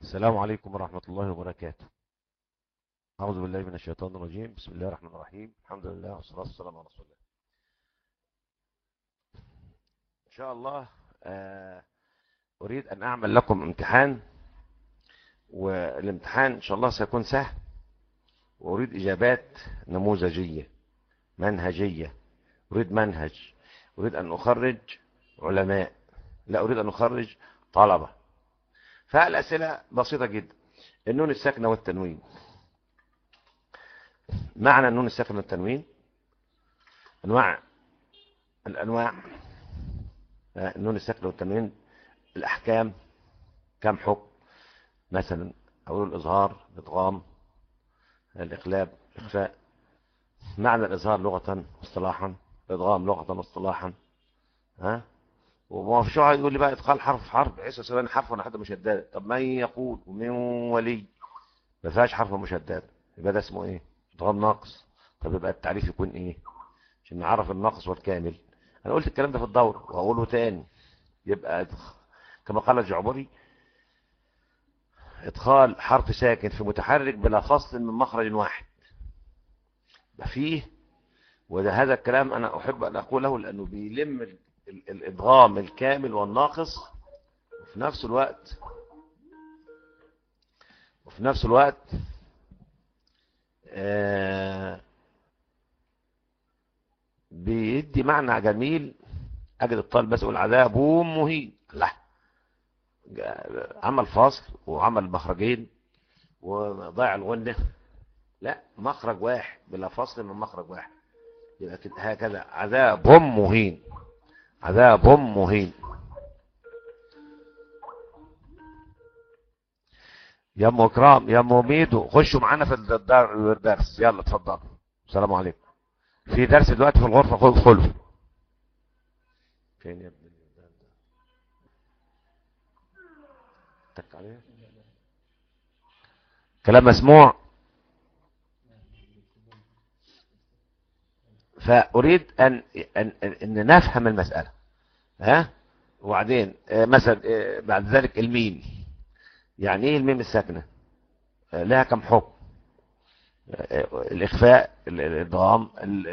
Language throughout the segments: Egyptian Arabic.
السلام عليكم ورحمة الله وبركاته أعوذ بالله من الشيطان الرجيم بسم الله الرحمن الرحيم الحمد لله والصلاة والسلام على رسول الله إن شاء الله آه، أريد أن أعمل لكم امتحان والامتحان إن شاء الله سيكون سهل وأريد إجابات نموذجية منهجية أريد منهج أريد أن أخرج علماء لا أريد أن أخرج طلبة فالأسئلة بسيطة جدا النون الساكنة والتنوين معنى النون الساكنة والتنوين أنواع الأنواع النون الساكنة والتنوين الأحكام كم حكم مثلا أقول الإظهار الإدغام الإقلاب الإخفاء معنى الإظهار لغة واصطلاحا الإدغام لغة واصطلاحا ها وما في شوية يقول لي بقى ادخال حرف في حرف بحيث يصير حرف ولا حد مشدد طب من يقول ومن ولي ما فيهاش حرف مشدد يبقى ده اسمه ايه ادغام ناقص طب يبقى التعريف يكون ايه عشان نعرف الناقص والكامل انا قلت الكلام ده في الدور وهقوله تاني يبقى كما قال الجعبري ادخال حرف ساكن في متحرك بلا فصل من مخرج واحد فيه وده هذا الكلام انا احب ان اقوله لانه بيلم الادغام الكامل والناقص وفي نفس الوقت وفي نفس الوقت آه بيدي معنى جميل اجد الطالب بس يقول عذاب مهين لا عمل فاصل وعمل مخرجين وضيع الغنة لا مخرج واحد بلا فصل من مخرج واحد يبقى هكذا عذاب مهين عذاب مهين يا ام اكرام يا ام ميدو خشوا معانا في الدرس يلا اتفضلوا السلام عليكم في درس دلوقتي في الغرفه ادخلوا فين يا ابني تك عليه كلام مسموع فأريد أن, أن, أن نفهم المسألة ها وبعدين مثلا بعد ذلك الميم يعني ايه الميم الساكنة لها كم حكم الإخفاء الإضغام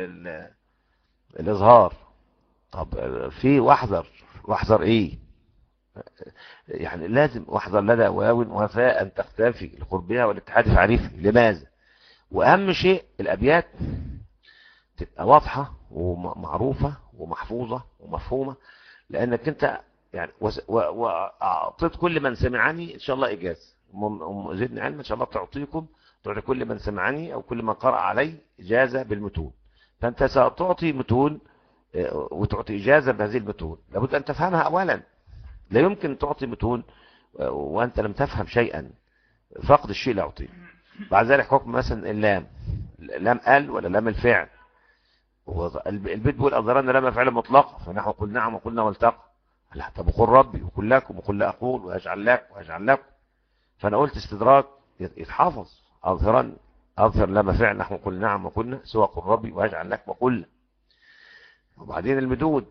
الإظهار طب في واحذر واحذر ايه يعني لازم واحذر لدى واو وفاء أن تختفي لقربها والاتحاد في عريف لماذا وأهم شيء الأبيات تبقى واضحة ومعروفة ومحفوظة ومفهومة لأنك أنت يعني وأعطيت كل من سمعني إن شاء الله إجازة زدني علم إن شاء الله تعطيكم تعطي كل من سمعني أو كل من قرأ علي إجازة بالمتون فأنت ستعطي متون وتعطي إجازة بهذه المتون لابد أن تفهمها أولا لا يمكن تعطي متون وأنت لم تفهم شيئا فقد الشيء لا أعطيه بعد ذلك حكم مثلا اللام لام ال ولا لام الفعل البيت بيقول أظهرنا لما فعل مطلق فنحن قل نعم وقلنا والتقى لا طب وقل ربي وقل لكم وقل لا أقول وأجعل لك وأجعل لكم فأنا قلت استدراك يتحافظ أظهرا أظهر لما فعل نحن قل نعم وقلنا سوى قل ربي وأجعل لك وقل وبعدين المدود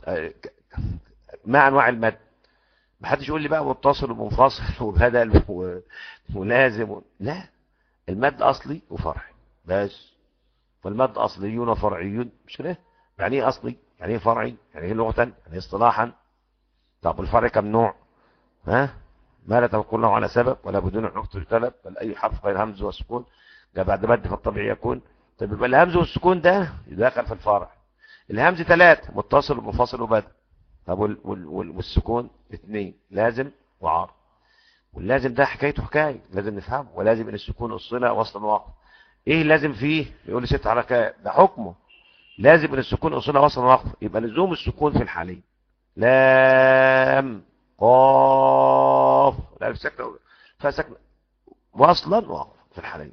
ما أنواع المد ما حدش يقول لي بقى متصل ومنفصل وبدل ولازم لا المد أصلي وفرعي بس فالمد أصليون وفرعيون مش كده يعني ايه أصلي يعني ايه فرعي يعني ايه لغة يعني ايه اصطلاحا طب الفرع كم نوع ها ما لا تقول له على سبب ولا بدون نقطة الطلب بل أي حرف غير همز وسكون ده بعد مد فالطبيعي يكون طب يبقى الهمز والسكون ده يدخل في الفرع الهمز ثلاثة متصل ومنفصل وبدل طب وال وال وال والسكون اثنين لازم وعارض واللازم ده حكايته حكاية لازم نفهمه ولازم ان السكون الصلة وصلا وقف ايه لازم فيه يقول لي ست حركات ده حكمه لازم ان السكون اصولها وصل وقف يبقى لزوم السكون في الحالين لام قاف الالف ساكنه فساكنه وصلا وقف في الحالين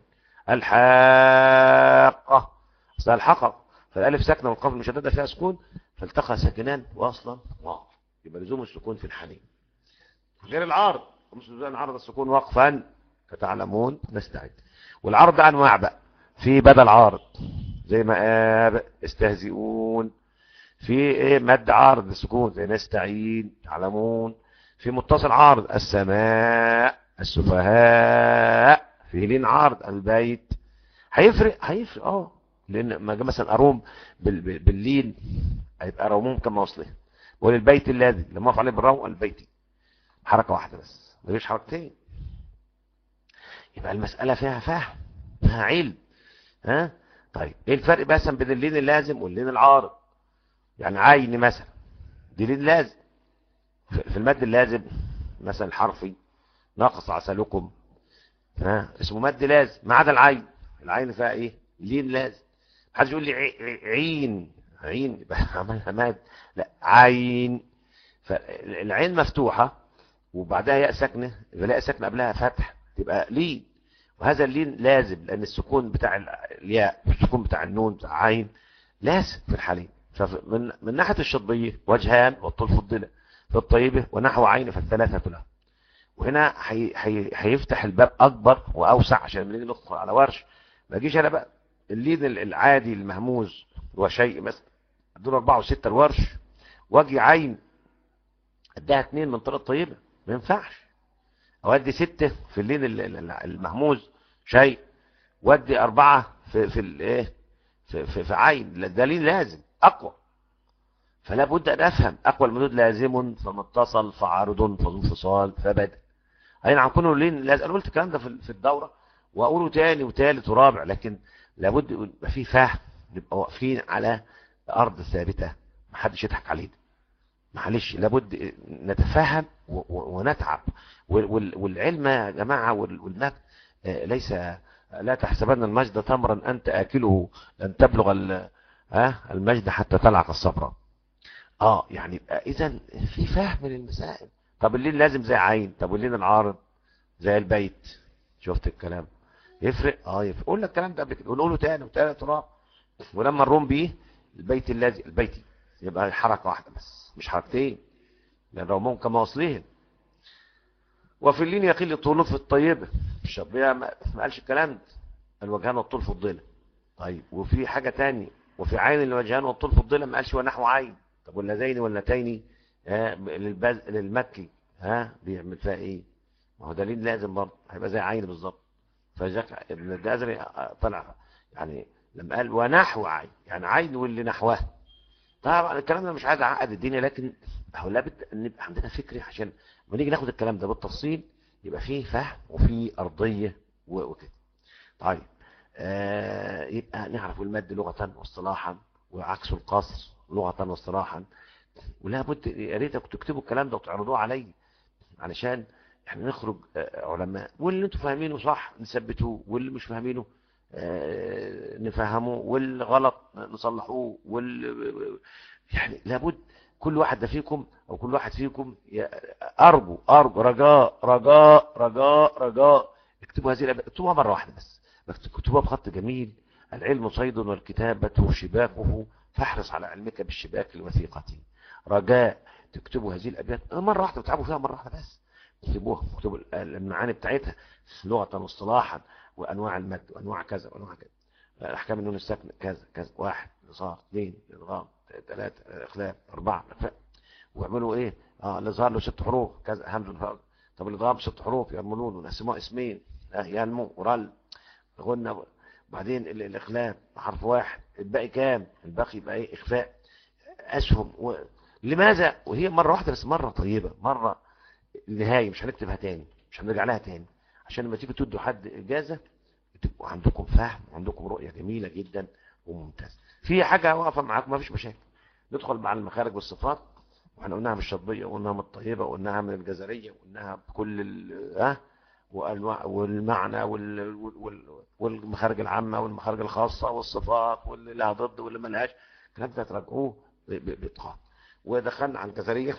الحاقه اصل الحقق فالالف ساكنه والقاف المشدده فيها سكون فالتقى ساكنان وصلا وقف يبقى لزوم السكون في الحالين غير العارض مش لزوم عرض السكون وقفا فتعلمون نستعد والعرض انواع بقى في بدل عارض زي ما آب استهزئون في ايه مد عارض السكون زي نستعين تعلمون في متصل عارض السماء السفهاء في لين عارض البيت هيفرق هيفرق اه لان ما مثلا اروم باللين هيبقى رومهم كما وصله وللبيت الذي لما اقف عليه بالروم البيتي حركة واحدة بس مفيش حركتين يبقى المسألة فيها فهم فيها علم ها طيب ايه الفرق مثلا بين اللين اللازم واللين العارض يعني عين مثلا دي لين لازم في المد اللازم مثلا الحرفي ناقص عسلكم ها اسمه مد لازم ما عدا العين العين فيها ايه لين لازم محدش يقول لي عين عين يبقى عملها ماد لا عين فالعين مفتوحة وبعدها ياء ساكنة يبقى لا ساكنة قبلها فتح تبقى لين وهذا اللين لازم لأن السكون بتاع الياء السكون بتاع النون بتاع عين لازم في الحالين فمن من ناحية الشطبية وجهان والطول فضلة في الطيبة ونحو عين فالثلاثة له وهنا هيفتح الباب أكبر وأوسع عشان لما نيجي ندخل على ورش ما يجيش أنا بقى اللين العادي المهموز هو شيء مثلا دول أربعة وستة الورش واجي عين اديها اثنين من طريقة طيبة ما ينفعش او ادي ستة في اللين المهموز شيء وادي اربعة في في الايه في, في, في عين ده لين لازم اقوى فلا بد ان افهم اقوى المدود لازم فمتصل فعارض فذو انفصال فبدأ اي نعم كونه لين لازم انا قلت الكلام ده في الدورة واقوله تاني وتالت ورابع لكن لابد يبقى في فهم نبقى واقفين على ارض ثابتة محدش يضحك علينا معلش لابد نتفهم ونتعب والعلم يا جماعة والمجد ليس لا تحسبن المجد تمرا أنت آكله لن تبلغ المجد حتى تلعق الصبر اه يعني اذا في فهم للمسائل طب اللين لازم زي عين طب واللين العارض زي البيت شفت الكلام يفرق اه يفرق قلنا الكلام ده قبل كده ونقوله تاني وتالت ورابع ولما نروم بيه البيت الذي البيتي يبقى حركة واحدة بس مش حركتين لأن رومهم كما وصلهم وفي اللين يقل الطول في الطيبة الشربية ما قالش الكلام ده الوجهان والطول في الضلة طيب وفي حاجة تانية وفي عين الوجهان والطول في الضلة ما قالش ونحو عين طب واللذين واللتين ها للبز... للمكي ها بيعمل فيها ايه ما هو دليل لازم برضه هيبقى زي عين بالظبط فجاك ابن الجزري طلع يعني لما قال ونحو عين يعني عين واللي نحوها طبعا الكلام ده مش عايز اعقد الدنيا لكن هو لابد ان نبقى عندنا فكري عشان لما نيجي ناخد الكلام ده بالتفصيل يبقى فيه فهم وفيه ارضيه وكده طيب آه يبقى نعرف المد لغه واصطلاحا وعكس القصر لغه واصطلاحا ولا بد يا ريتك تكتبوا الكلام ده وتعرضوه علي علشان احنا نخرج علماء واللي انتوا فاهمينه صح نثبتوه واللي مش فاهمينه نفهمه والغلط نصلحوه وال يعني لابد كل واحد ده فيكم او كل واحد فيكم ارجو ارجو رجاء رجاء رجاء رجاء اكتبوا هذه الابيات اكتبوها مره واحده بس اكتبوها بخط جميل العلم صيد والكتابه شباكه فاحرص على علمك بالشباك الوثيقه رجاء تكتبوا هذه الابيات مره واحده بتعبوا فيها مره واحده بس اكتبوها اكتبوا المعاني بتاعتها لغه واصطلاحا وانواع المد وانواع كذا وانواع كذا احكام النون الساكنه كذا كذا واحد اظهار اثنين ادغام ثلاثه اخلاف اربعه واعملوا ايه اه الاظهار له ست حروف كذا همز فرد طب الادغام ست حروف يرملون ونقسموها اسمين اه ينمو ورل غنى وبعدين الاخلاف حرف واحد الباقي كام الباقي يبقى ايه اخفاء اسهم و... لماذا وهي مره واحده بس مره طيبه مره النهايه مش هنكتبها تاني مش هنرجع لها تاني عشان لما تيجي تدوا حد اجازه تبقوا عندكم فهم وعندكم رؤيه جميله جدا وممتازه في حاجه واقفه معاكم ما فيش مشاكل ندخل مع المخارج والصفات واحنا قلناها من الشطبيه وقلناها من الطيبه وقلناها من الجزريه وقلناها بكل ال ها والمعنى وال... وال... والمخارج العامه والمخارج الخاصه والصفات واللي لها ضد واللي ما لهاش الكلام ده تراجعوه باتقان ودخلنا على الجزريه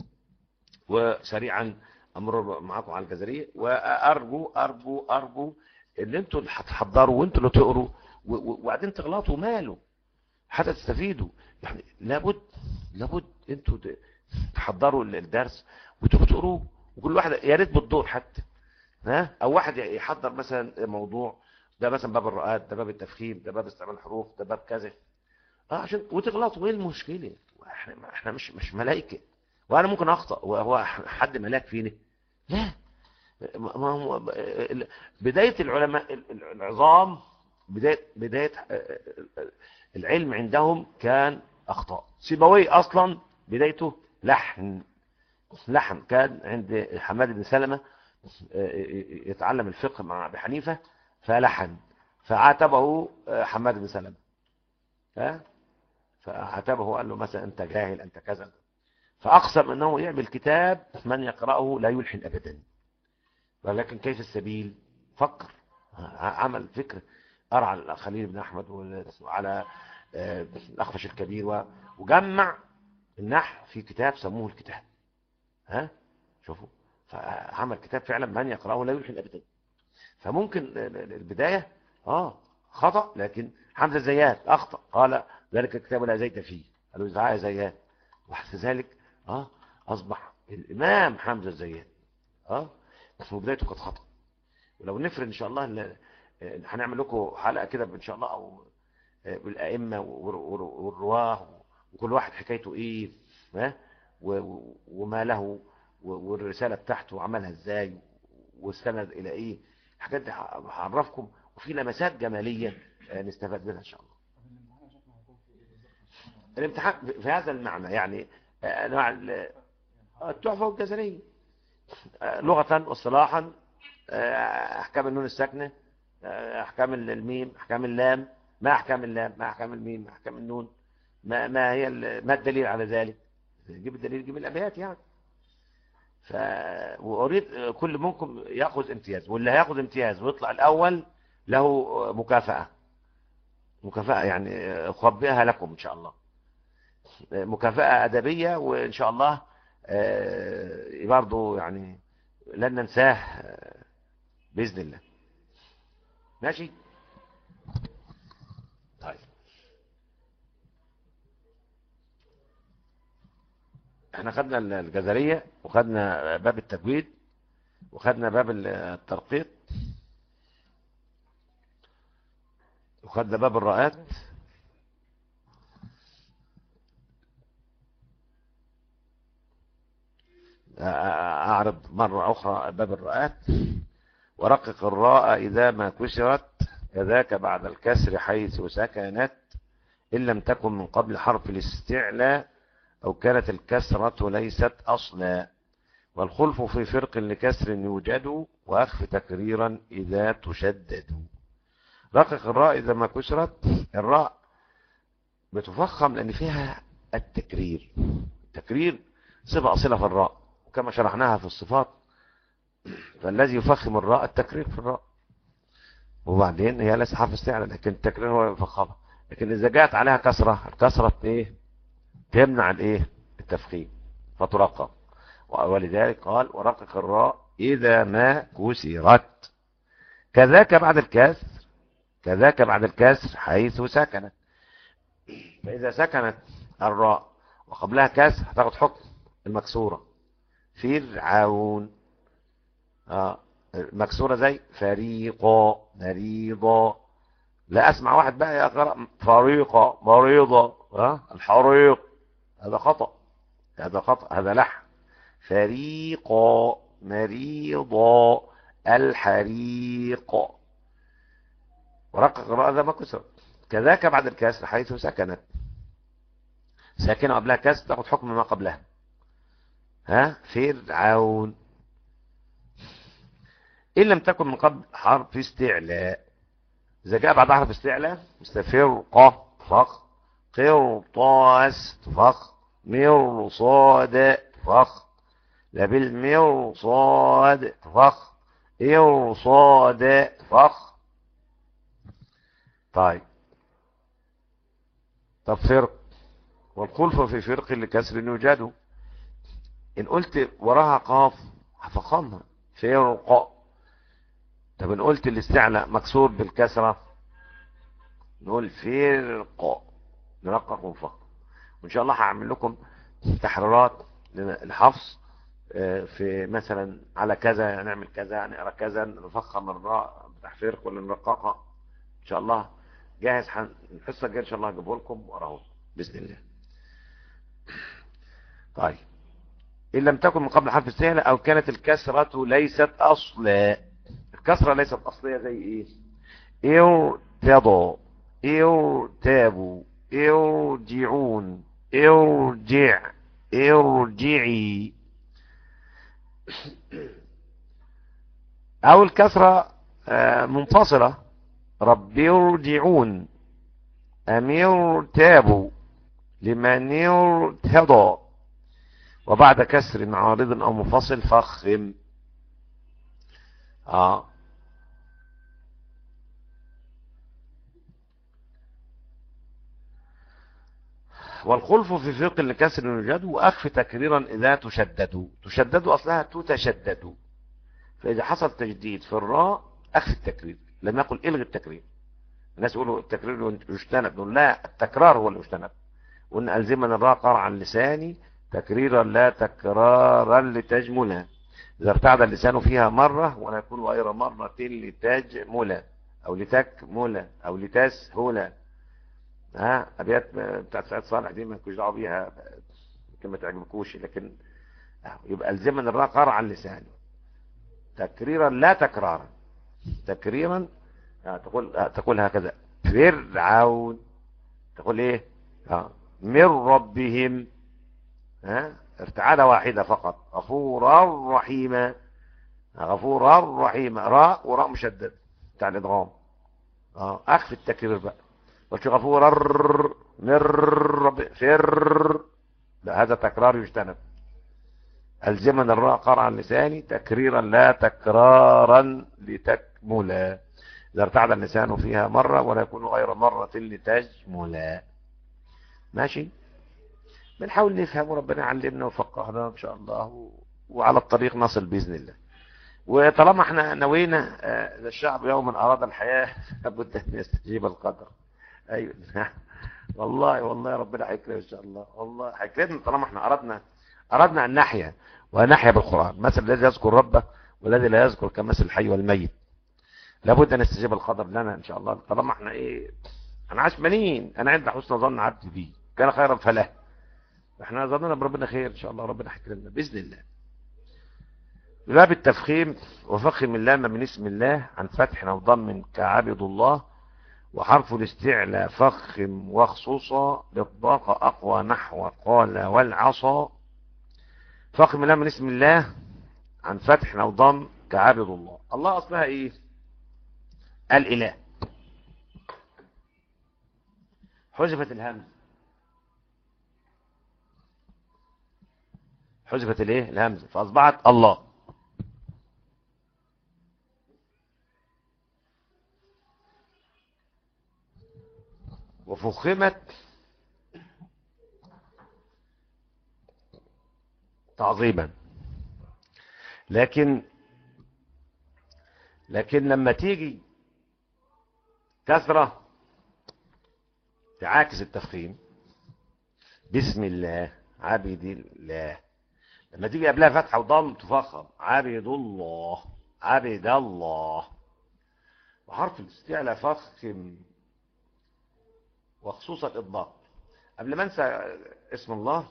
وسريعا امر معاكم على الجزريه وارجو ارجو ارجو ان انتوا اللي هتحضروا وانتوا اللي تقروا وبعدين تغلطوا ماله حتى تستفيدوا يعني لابد لابد انتوا تحضروا الدرس وتبقوا تقروه وكل واحد يا ريت بالدور حتى ها او واحد يحضر مثلا موضوع ده مثلا باب الرؤات ده باب التفخيم ده باب استعمال الحروف ده باب كذا اه عشان وتغلطوا ايه المشكله احنا احنا مش مش ملائكه وانا ممكن اخطا وهو حد ملاك فيني لا ما هو بداية العلماء العظام بداية, بداية العلم عندهم كان أخطاء سيبوي أصلا بدايته لحن لحن كان عند حماد بن سلمة يتعلم الفقه مع أبي حنيفة فلحن فعاتبه حماد بن سلمة ها فعاتبه قال له مثلا أنت جاهل أنت كذا فأقسم أنه يعمل كتاب من يقرأه لا يلحن أبدا ولكن كيف السبيل فكر عمل فكر أرى على خليل بن أحمد وعلى الأخفش الكبير وجمع النحو في كتاب سموه الكتاب ها شوفوا فعمل كتاب فعلا من يقرأه لا يلحن أبدا فممكن البداية اه خطأ لكن حمزة زياد أخطأ قال ذلك الكتاب لا زيت فيه قالوا إذا زياد وحتى ذلك اه أصبح الإمام حمزة الزيات اه وبدايته كانت خطأ ولو نفرد إن شاء الله هنعمل لكم حلقة كده إن شاء الله أو بالأئمة والرواه وكل واحد حكايته إيه ها وما له والرسالة بتاعته عملها إزاي واستند إلى إيه الحاجات دي هعرفكم وفي لمسات جمالية نستفاد منها إن شاء الله الامتحان في هذا المعنى يعني انواع التحفه والجزريه لغه واصطلاحا احكام النون الساكنه احكام الميم احكام اللام ما احكام اللام ما احكام الميم ما احكام النون ما ما هي ما الدليل على ذلك جيب الدليل جيب الابيات يعني ف واريد كل منكم ياخذ امتياز واللي هياخذ امتياز ويطلع الاول له مكافاه مكافاه يعني اخبئها لكم ان شاء الله مكافأة أدبية وإن شاء الله برضه يعني لن ننساه بإذن الله ماشي طيب احنا خدنا الجزرية وخدنا باب التجويد وخدنا باب الترقيق وخدنا باب الرؤات أعرض مرة أخرى باب الرؤات ورقق الراء إذا ما كسرت كذاك بعد الكسر حيث سكنت إن لم تكن من قبل حرف الاستعلاء أو كانت الكسرة ليست أصلا والخلف في فرق لكسر يوجد وأخف تكريرا إذا تشدد رقق الراء إذا ما كسرت الراء بتفخم لأن فيها التكرير التكرير صفة أصلة في الراء وكما شرحناها في الصفات فالذي يفخم الراء التكرير في الراء وبعدين هي ليس حرف استعلاء لكن التكرير هو يفخمها لكن إذا جاءت عليها كسرة الكسرة إيه تمنع الإيه التفخيم فترقق ولذلك قال ورقق الراء إذا ما كسرت كذاك بعد الكسر كذاك بعد الكسر حيث سكنت فإذا سكنت الراء وقبلها كسر هتاخد حكم المكسورة فرعون آه مكسورة زي فريقا مريضا لا أسمع واحد بقى يقرأ فريقا مريضا آه الحريق هذا خطأ هذا خطأ هذا لحن فريقا مريضا الحريق ورقق الراء ذا ما كسر كذاك بعد الكسر حيث سكنت ساكنة قبلها كسر تاخد حكم ما قبلها ها فرعون إن لم تكن من قبل حرف استعلاء إذا جاء بعد حرف استعلاء مستفرقة فخ قرطاس فخ مرصاد فخ لا بالمرصاد فخ إرصاد فخ طيب طب فرق والخلف في فرق لكسر يوجد إن قلت وراها قاف هفخمها فرق طب إن قلت الاستعلاء مكسور بالكسرة نقول فرق نرقق ونفخم وإن شاء الله هعمل لكم تحريرات للحفظ في مثلا على كذا نعمل كذا نقرا كذا نفخم الراء بتاع فرق ولا نرققها ان شاء الله جاهز الحصه الجايه ان شاء الله هجيبه لكم واقراه باذن الله طيب إن لم تكن من قبل حرف السهلة أو كانت الكسرة ليست أصلا الكسرة ليست أصلية زي إيه ارتضوا ارتابوا ارجعون ارجع ارجعي أو الكسرة آه، منفصلة رب ارجعون أمير تابوا لمن ارتضى وبعد كسر عارض أو منفصل فخم آه والخلف في فقه لكسر يوجد وأخف تكريرا إذا تشددوا تشددوا أصلها تتشددوا فإذا حصل تجديد في الراء أخف التكرير لم يقل إلغي التكرير الناس يقولوا التكرير يجتنب نقول لا التكرار هو اللي يجتنب وإن ألزمنا الراء قرعا لساني تكريرا لا تكرارا لتجملا إذا ارتعد اللسان فيها مرة ولا يكون غير مرة لتجملا أو لتكملا أو لتسهلا ها أبيات بتاعت سعيد صالح دي ما كنتش دعوه بيها يمكن ما تعجبكوش لكن يبقى الزمن الراء قرعا لساني تكريرا لا تكرارا تكريرا تقول تقول هكذا فرعون تقول ايه ها من ربهم ها ارتعادة واحدة فقط غفورا رحيما غفورا رحيما راء وراء مشدد بتاع الادغام اه اخف التكرير بقى قلت غفورا من رب فر لا هذا تكرار يجتنب الزمن الراء قرعا لساني تكريرا لا تكرارا لتكملا إذا ارتعد اللسان فيها مرة ولا يكون غير مرة لتجملا ماشي بنحاول نفهم وربنا يعلمنا وفقهنا ان شاء الله وعلى الطريق نصل باذن الله وطالما احنا نوينا اذا الشعب يوما اراد الحياه لابد ان يستجيب القدر ايوه والله والله ربنا هيكرم ان شاء الله والله هيكرمنا طالما احنا اردنا اردنا ان نحيا ونحيا بالقران مثل الذي يذكر ربه والذي لا يذكر كمثل الحي والميت لابد ان يستجيب القدر لنا ان شاء الله طالما احنا ايه انا عشمانين انا عند حسن ظن عبدي بي كان خيرا فله احنا ظننا بربنا خير ان شاء الله ربنا هيكرمنا باذن الله باب التفخيم وفخم اللام من اسم الله عن فتح او ضم كعبد الله وحرف الاستعلاء فخم وخصوصا للضاق اقوى نحو قال والعصا فخم اللام من اسم الله عن فتح او ضم كعبد الله الله اصلها ايه الاله حذفت الهمز حذفت الايه الهمزه فاصبحت الله وفخمت تعظيما لكن لكن لما تيجي كثرة تعاكس التفخيم بسم الله عبد الله لما تيجي قبلها فتحة وضم تفخم عبد الله عبد الله وحرف الاستعلاء فخم وخصوصا الإضمار قبل ما انسى اسم الله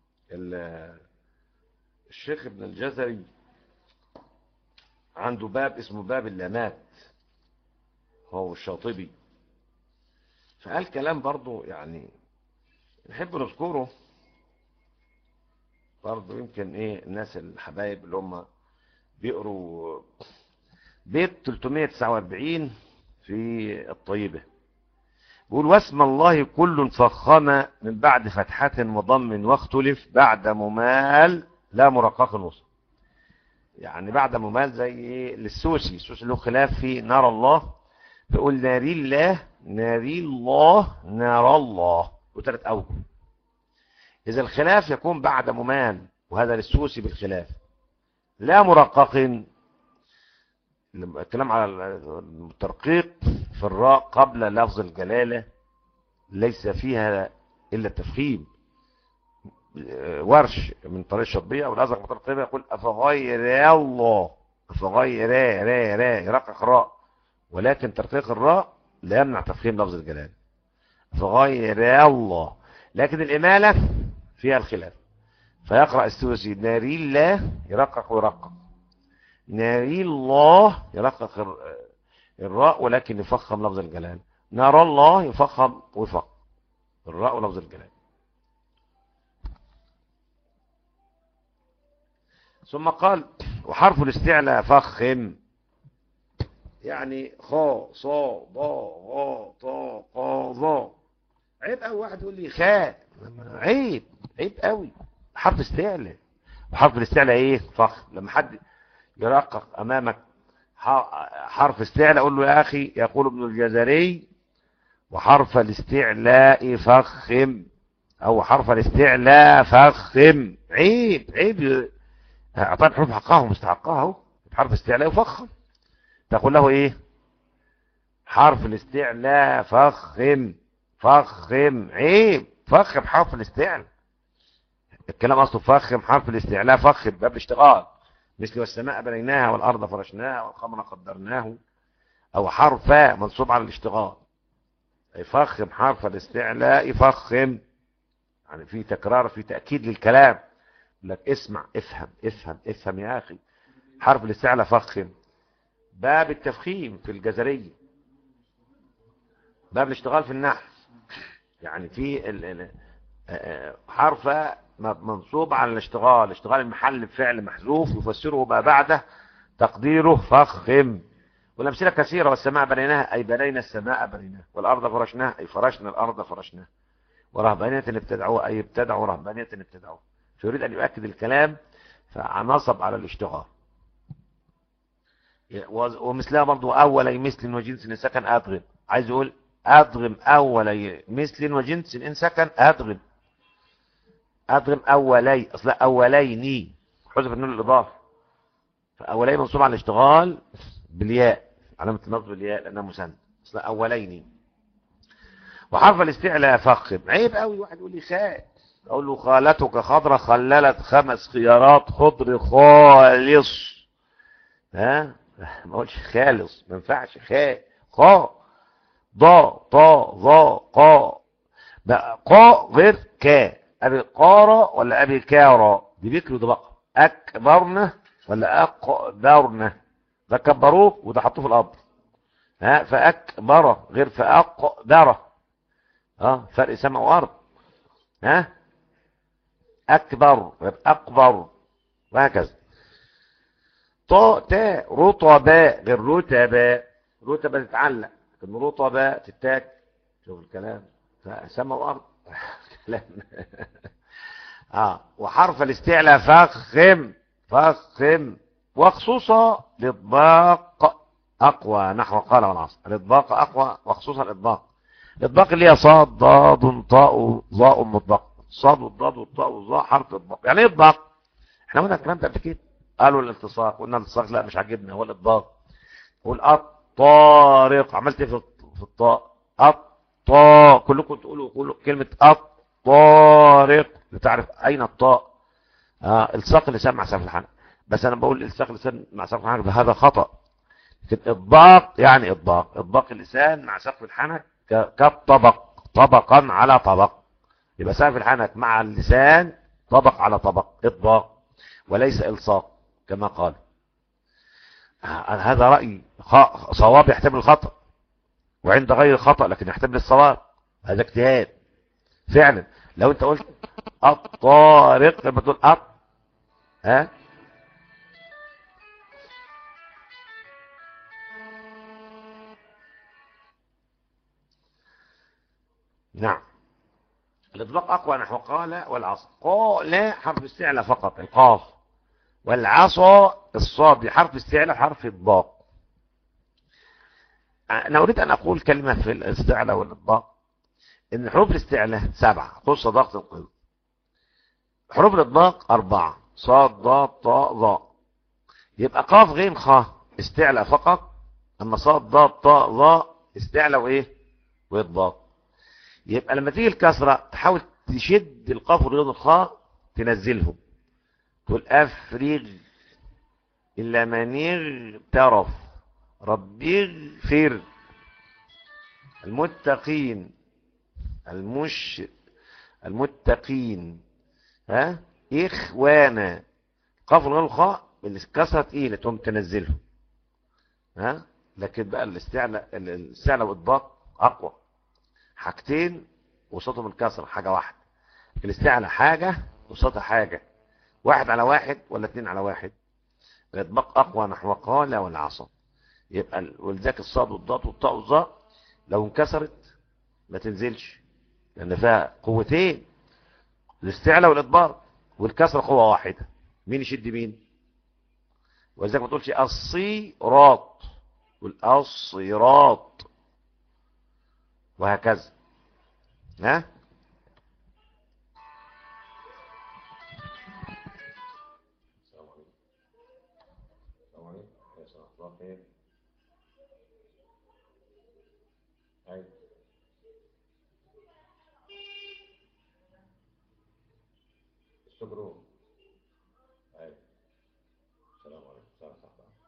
الشيخ ابن الجزري عنده باب اسمه باب اللامات هو الشاطبي فقال كلام برضه يعني نحب نذكره برضه يمكن ايه الناس الحبايب اللي هم بيقروا بيت 349 في الطيبة بيقول واسم الله كل فخم من بعد فتحة وضم واختلف بعد ممال لا مرقق وسط يعني بعد ممال زي ايه للسوسي السوسي له خلاف في نار الله بيقول ناري الله ناري الله نار الله وثلاث اوجه إذا الخلاف يكون بعد ممان وهذا للسوسي بالخلاف لا مرقق الكلام على الترقيق في الراء قبل لفظ الجلالة ليس فيها إلا التفخيم ورش من طريق الشطبية والأزرق من طريق الطيبة يقول أفغير الله أفغير را را يرقق راء ولكن ترقيق الراء لا يمنع تفخيم لفظ الجلالة أفغير الله لكن الإمالة فيها الخلاف فيقرأ السوسي ناري الله يرقق ويرقق ناري الله يرقق الر- الراء ولكن يفخم لفظ الجلال نار الله يفخم ويفخم الراء ولفظ الجلال ثم قال وحرف الاستعلاء فخم يعني خا صا ضا غا طا قا ظا عيب قوي واحد يقول لي خاء عيب عيب قوي حرف استعلاء وحرف الاستعلاء ايه فخم لما حد يرقق امامك ح- حرف استعلاء اقول له يا اخي يقول ابن الجزري وحرف الاستعلاء فخم او حرف الاستعلاء فخم عيب عيب اعطاني حروف حقها ومستحقها اهو حرف استعلاء يفخم تقول له ايه حرف الاستعلاء فخم فخم عيب فخم حرف الاستعلاء الكلام اصله فخم حرف الاستعلاء فخم باب الاشتغال مثل والسماء بنيناها والارض فرشناها والقمر قدرناه او حرف منصوب على الاشتغال يفخم حرف الاستعلاء يفخم يعني في تكرار في تأكيد للكلام يقول لك اسمع افهم افهم افهم يا أخي حرف الاستعلاء فخم باب التفخيم في الجزرية باب الاشتغال في النحو يعني في ال- ال- آه، حرف م- منصوب على الاشتغال اشتغال المحل بفعل محذوف يفسره ما بعده تقديره فخم والأمثلة كثيرة والسماء بنيناها أي بنينا السماء بنيناها والأرض فرشناها أي فرشنا الأرض فرشناها ورهبانية ابتدعوها أي ابتدعوا رهبانية ابتدعوها فيريد أن يؤكد الكلام فنصب على الاشتغال ومثلها برضو أولي مثل وجنس إن سكن أدغم عايز يقول أدغم أولي مثل وجنس إن سكن أدغم أدغم أولي أصلا أوليني حذف النون الإضافة فأولي منصوب على الاشتغال بالياء علامة النصب الياء لأنها مسند أصلا أولين وحرف الاستعلاء فخم عيب قوي واحد يقول لي خاء اقول له خالتك خضرة خللت خمس خيارات خضر خالص ها ما اقولش خالص ما ينفعش خاء خاء ضا طا ظا قا بقى قا غير كا ابي قارة ولا ابي كارة دي بيكروا ده بقى اكبرنا ولا اقبرنا ده كبروه وده حطوه في القبر ها فاكبر غير فاقدر اه فرق سماء وارض ها اكبر غير اكبر وهكذا طا تا رطباء غير رتباء رتبة تتعلق لكن رطباء تتاك شوف الكلام فسماء وارض كلام اه وحرف الاستعلاء فخم فخم وخصوصا الاطباق اقوى نحو قال والعصر الاطباق اقوى وخصوصا الاطباق الاطباق اللي هي صاد ضاد طاء ظاء مطبق صاد والضاد والطاء والظاء حرف اطباق يعني ايه اطباق احنا قلنا الكلام ده قبل كده قالوا الالتصاق قلنا الالتصاق لا مش عاجبنا هو الاطباق قول الطارق عملت ايه في في الطاء الطاء كلكم تقولوا قولوا كلمه الطارق لتعرف اين الطاء اه التصاق اللسان مع سقف الحنك بس انا بقول التصاق اللسان مع سقف الحنك هذا خطأ لكن اطباق يعني اطباق اطباق اللسان مع سقف الحنك ك- كالطبق طبقا على طبق يبقى سقف الحنك مع اللسان طبق على طبق اطباق وليس الصاق كما قال آه، هذا رأي خ- صواب يحتمل الخطأ وعند غير الخطأ لكن يحتمل الصواب هذا اجتهاد فعلا لو انت قلت الطارق لما تقول أط ها نعم الإطلاق أقوى نحو قال والعصا قال حرف استعلى فقط القاف والعصا الصاد حرف استعلى حرف إطباق أنا أريد أن أقول كلمة في الاستعلى والإطباق إن حروف الاستعلاء سبعة خص ضغط القلب حروف الإطباق أربعة صاد ضاد طاء ظاء يبقى قاف غين خاء استعلاء فقط أما صاد ضاد طاء ظاء استعلاء وإيه وإطباق يبقى لما تيجي الكسرة تحاول تشد القاف والغين الخاء تنزلهم تقول أفرغ إلا من اغترف ربي اغفر المتقين المش المتقين ها إخوانا قاف الغين والخاء الكسرة تقيلة تقوم تنزلهم ها لكن بقى الاستعلاء الاستعلاء والإطباق أقوى حاجتين وصوتهم الكسر حاجة واحدة الاستعلاء حاجة وصوتها حاجة واحد على واحد ولا اتنين على واحد الإطباق أقوى نحو قال والعصا يبقى ولذلك الصاد والضاد والطاء والظاء لو انكسرت ما تنزلش لأن فيها قوتين الاستعلاء والإطباق والكسر قوة واحدة مين يشد مين ولذلك ما تقولش الصيرات والأصيرات وهكذا ها شكرا السلام عليكم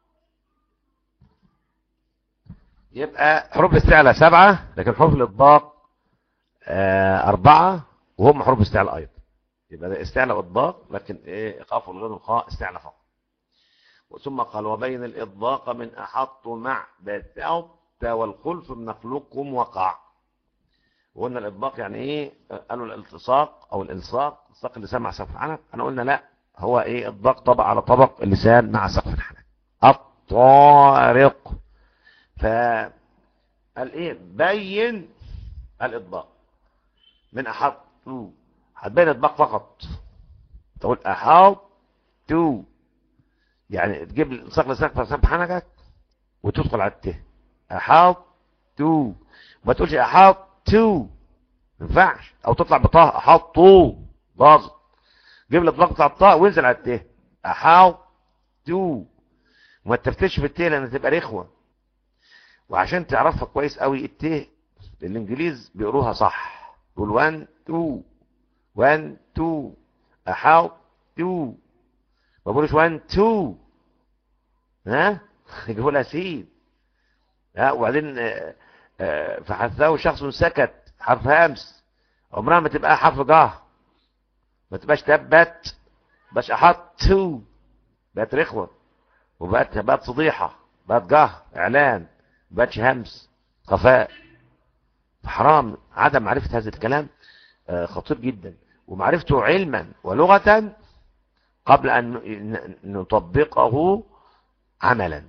يبقى حروف الاستعلاء سبعة لكن حروف الإطباق آه أربعة وهم حروف استعلاء أيضا يبقى ده استعلاء وإطباق لكن إيه إيقاف والغين والخاء استعلاء فقط ثم قال وبين الإطباق من أحط مع بتعب والخلف من نخلقكم وقع وقلنا الإطباق يعني إيه قالوا الالتصاق أو الإلصاق الصاق اللسان مع سقف الحنك أنا قلنا لا هو إيه إطباق طبق على طبق اللسان مع سقف الحنك الطارق فقال إيه بين الإطباق من أحط هتبين الإطباق فقط تقول أحط تو يعني تجيب الصاق لسانك في سقف حنكك وتدخل على الته أحط تو ما تقولش أحط تو ما ينفعش او تطلع بطه احطه باظ جيب لي الضغط على الطاء وانزل على الته احاو تو وما تفتش في الته لان تبقى رخوه وعشان تعرفها كويس قوي الته الانجليز بيقروها صح يقول 1 2 1 2 احاو تو ما بقولوش 1 2 ها يجيبوا لها سين ها وبعدين فحثاه شخص سكت حرف همس عمرها ما تبقى حرف جاه ما تبقاش تبت باش احط تو بقت رخوة وبقت بقت فضيحة بقت جاه اعلان بقتش همس خفاء فحرام عدم معرفة هذا الكلام خطير جدا ومعرفته علما ولغة قبل ان نطبقه عملا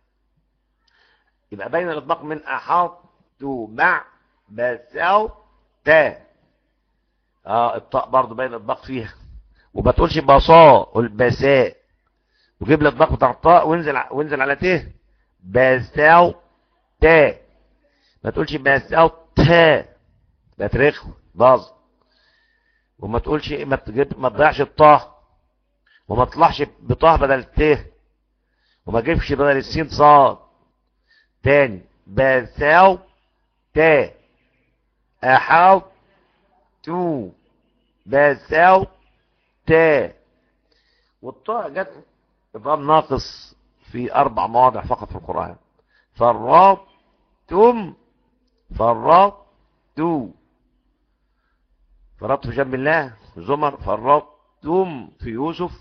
يبقى بين الاطباق من احاط مع بساو تا اه الطاء برضه بين الاطباق فيها وما تقولش بصا قول بساء وجيب لي الضغط بتاع الطاء وانزل ع... وانزل على ت بساو تا ما تقولش بساو تا بقت رخوه باظ وما تقولش ما تجيب ما تضيعش الطاء وما تطلعش بطه بدل الت وما تجيبش بدل السين صاد تاني بساو تا أحاط تو بساو تا والطاء جت إضراب ناقص في أربع مواضع فقط في القرآن فرات تم فرات تو فرات في جنب الله زمر فرات تم في يوسف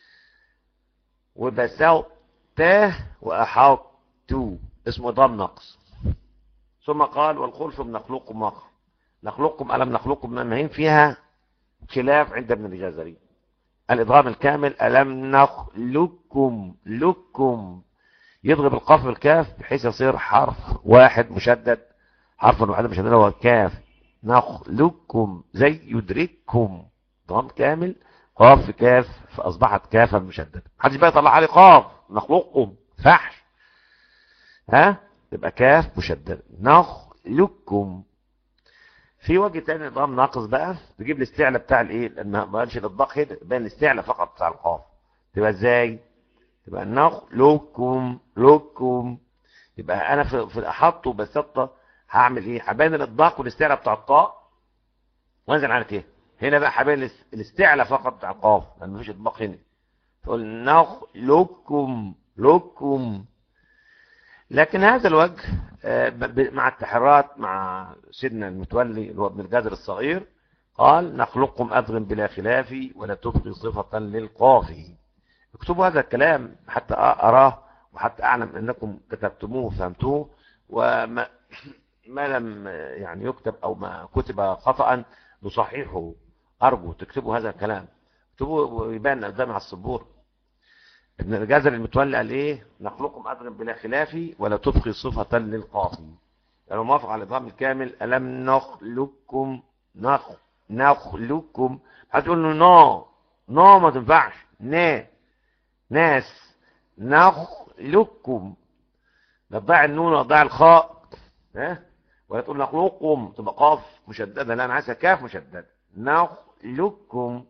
وبساو تا وأحاط تو اسمه ضم نقص ثم قال والخلف نخلقكم واقع نخلقكم ألم نخلقكم من مهين فيها خلاف عند ابن الجزري الإضغام الكامل ألم نخلقكم لكم يضرب القاف بالكاف بحيث يصير حرف واحد مشدد حرف واحد مشدد هو الكاف نخلقكم زي يدرككم ضم كامل قاف في كاف فأصبحت كافا مشددة محدش بقى يطلع علي قاف نخلقكم فحش ها تبقى كاف مشددة نخلقكم في وجه تاني نظام ناقص بقى تجيب الاستعلى بتاع الايه لان ما قالش الاطباق هنا بين الاستعلى فقط بتاع القاف تبقى ازاي تبقى نخلقكم لكم يبقى انا في, في احط وبسطه هعمل ايه هبين الاطباق والاستعلى بتاع الطاء وانزل على ايه هنا بقى هبين الاستعلى فقط بتاع القاف لان مفيش اطباق هنا تقول نخلقكم لكم لكن هذا الوجه مع التحرات مع سيدنا المتولي اللي هو ابن الجزر الصغير قال نخلقكم أدغم بلا خلاف ولا تبقي صفة للقاف اكتبوا هذا الكلام حتى أراه وحتى أعلم أنكم كتبتموه وفهمتوه وما ما لم يعني يكتب أو ما كتب خطأ نصححه أرجو تكتبوا هذا الكلام اكتبوا ويبان قدامي على السبورة ابن الجزر المتولى قال ايه نخلقكم أدغم بلا خلاف ولا تبقي صفة للقاف يعني موافق على الإضغام الكامل ألم نخلقكم نخ نخلقكم هتقول له نو نو ما تنفعش نا ناس نخلقكم لا تضيع النون ولا تضيع الخاء ها ولا تقول نخلقكم تبقى قاف مشدده لا انا عايزها كاف مشدده نخلقكم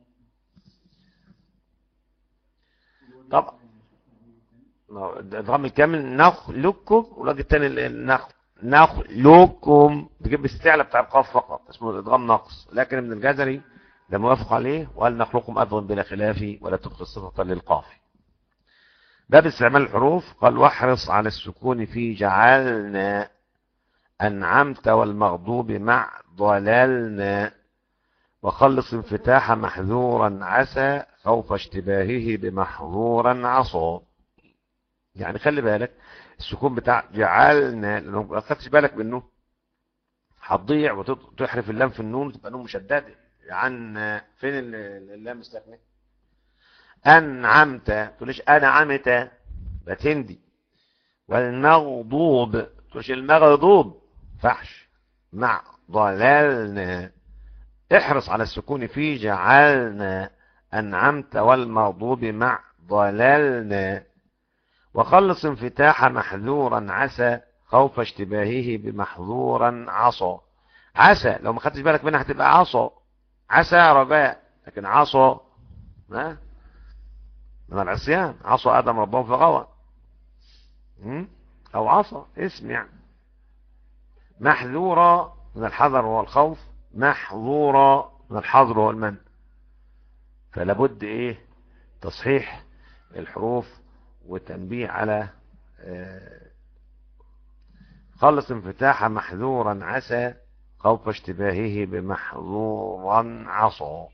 طب الضم الكامل نخلقكم والراجل الثاني نخ نخلقكم بجيب الاستعلى بتاع القاف فقط اسمه الادغام نقص لكن ابن الجزري ده موافق عليه وقال نخلقكم اضغم بلا خلاف ولا تبقي صفه للقاف باب استعمال الحروف قال واحرص على السكون في جعلنا أنعمت والمغضوب مع ضللنا وخلص انفتاح محذورا عسى خوف اشتباهه بمحظورا عصى يعني خلي بالك السكون بتاع جعلنا لانه ما خدتش بالك منه هتضيع وتحرف اللام في النون تبقى نون مشدده عن فين اللام مستثنى أنعمت تقولش أنعمت بتندي والمغضوب تقولش المغضوب فحش مع ضللنا احرص على السكون في جعلنا أنعمت والمغضوب مع ضللنا وخلص انفتاح محذورا عسى خوف اشتباهه بمحظورا عصى عسى لو ما خدتش بالك منها هتبقى عصى عسى رجاء لكن عصى ها من العصيان عصى آدم ربهم فغوى أو عصى اسم يعني محذورا من الحذر والخوف محظورا من الحظر والمن فلا بد ايه تصحيح الحروف وتنبيه على خلص انفتاح محذورا عسى خوف اشتباهه بمحظورا عصى